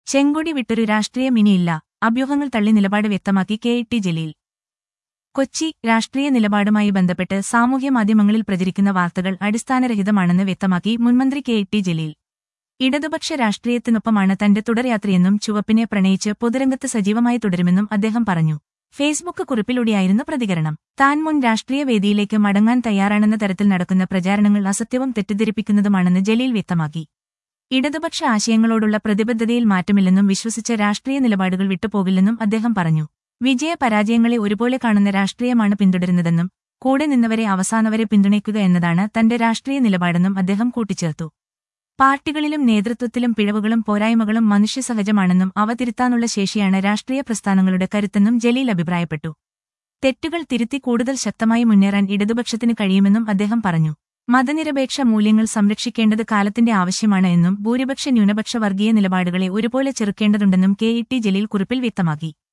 ചെങ്കൊടി വിട്ടൊരു രാഷ്ട്രീയം ഇനിയില്ല അഭ്യൂഹങ്ങൾ തള്ളി നിലപാട് വ്യക്തമാക്കി കെ ടി ജലീൽ കൊച്ചി രാഷ്ട്രീയ നിലപാടുമായി ബന്ധപ്പെട്ട് സാമൂഹ്യ മാധ്യമങ്ങളിൽ പ്രചരിക്കുന്ന വാർത്തകൾ അടിസ്ഥാനരഹിതമാണെന്ന് വ്യക്തമാക്കി മുൻമന്ത്രി കെ ടി ജലീൽ ഇടതുപക്ഷ രാഷ്ട്രീയത്തിനൊപ്പമാണ് തന്റെ തുടർയാത്രയെന്നും ചുവപ്പിനെ പ്രണയിച്ച് പൊതുരംഗത്ത് സജീവമായി തുടരുമെന്നും അദ്ദേഹം പറഞ്ഞു ഫേസ്ബുക്ക് കുറിപ്പിലൂടെയായിരുന്നു പ്രതികരണം താൻ മുൻ രാഷ്ട്രീയ വേദിയിലേക്ക് മടങ്ങാൻ തയ്യാറാണെന്ന തരത്തിൽ നടക്കുന്ന പ്രചാരണങ്ങൾ അസത്യവും തെറ്റിദ്ധരിപ്പിക്കുന്നതുമാണെന്ന് ജലീൽ വ്യക്തമാക്കി ഇടതുപക്ഷ ആശയങ്ങളോടുള്ള പ്രതിബദ്ധതയിൽ മാറ്റമില്ലെന്നും വിശ്വസിച്ച രാഷ്ട്രീയ നിലപാടുകൾ വിട്ടുപോകില്ലെന്നും അദ്ദേഹം പറഞ്ഞു വിജയ പരാജയങ്ങളെ ഒരുപോലെ കാണുന്ന രാഷ്ട്രീയമാണ് പിന്തുടരുന്നതെന്നും കൂടെ നിന്നവരെ അവസാനവരെ പിന്തുണയ്ക്കുക എന്നതാണ് തന്റെ രാഷ്ട്രീയ നിലപാടെന്നും അദ്ദേഹം കൂട്ടിച്ചേർത്തു പാർട്ടികളിലും നേതൃത്വത്തിലും പിഴവുകളും പോരായ്മകളും മനുഷ്യസഹജമാണെന്നും അവ തിരുത്താനുള്ള ശേഷിയാണ് രാഷ്ട്രീയ പ്രസ്ഥാനങ്ങളുടെ കരുത്തെന്നും ജലീൽ അഭിപ്രായപ്പെട്ടു തെറ്റുകൾ തിരുത്തി കൂടുതൽ ശക്തമായി മുന്നേറാൻ ഇടതുപക്ഷത്തിന് കഴിയുമെന്നും അദ്ദേഹം പറഞ്ഞു മതനിരപേക്ഷ മൂല്യങ്ങൾ സംരക്ഷിക്കേണ്ടത് കാലത്തിന്റെ ആവശ്യമാണ് എന്നും ഭൂരിപക്ഷ ന്യൂനപക്ഷ വർഗീയ നിലപാടുകളെ ഒരുപോലെ ചെറുക്കേണ്ടതുണ്ടെന്നും കെ ഇ ടി ജലീൽ കുറിപ്പിൽ വ്യക്തമാക്കി